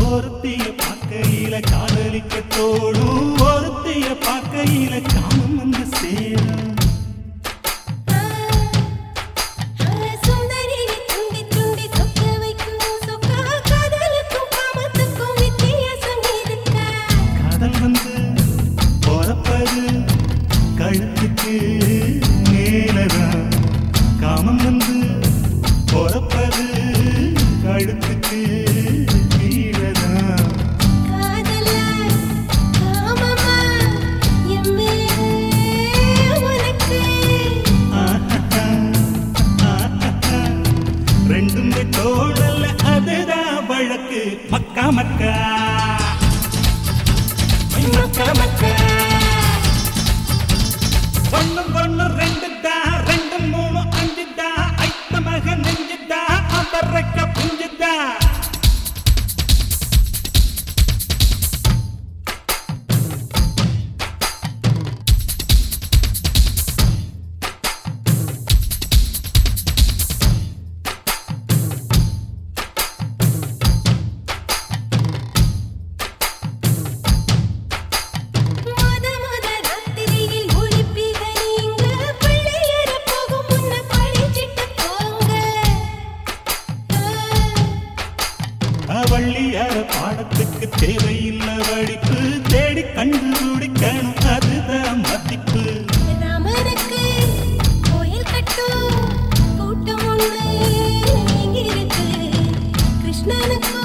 ஒருத்திய பார்க்கையில காதலிக்க தோடும் ஒருத்திய பார்க்கையில காமம் வந்து சேரும் சுந்தரி துண்டி துண்டி சொக்க வைக்கும் சொக்கா காதலுக்கும் காமத்துக்கும் வித்தியாசம் இருக்கா காதல் வந்து பொறப்பது கழுத்துக்கு மேலதான் காமம் வந்து பொறப்பது கழுத்துக்கு கீழதான் காதலா காமமா எம்மே உனக்கு ஆஹா, ஆஹா. ரெண்டுமே தோழல்ல அதுதான் வழக்கு மக்கா மக்கா ஐ, மக்கா மக்கா ஒண்ணு ஒண்ணு ரெண்டு தான் ரெண்டு மூணு அஞ்சு தான் ஐத்த மக நெஞ்சு தான் அவரக்க புஞ்சு தான் முத முத ராத்திரியில் ஒளிப்பிக நீங்க பிள்ளையர போகும் முன்ன படிச்சிட்டு போங்க வள்ளியார பாடத்துக்கு தேவையில்லை வடிப்பு தேடி கண்டுபிடிக்கணும் அதுதான் மதிப்பு ராமனுக்கு கோயில் கட்டும் கூட்டம் ஒண்ணு இங்கிருக்கு கிருஷ்ணனுக்கு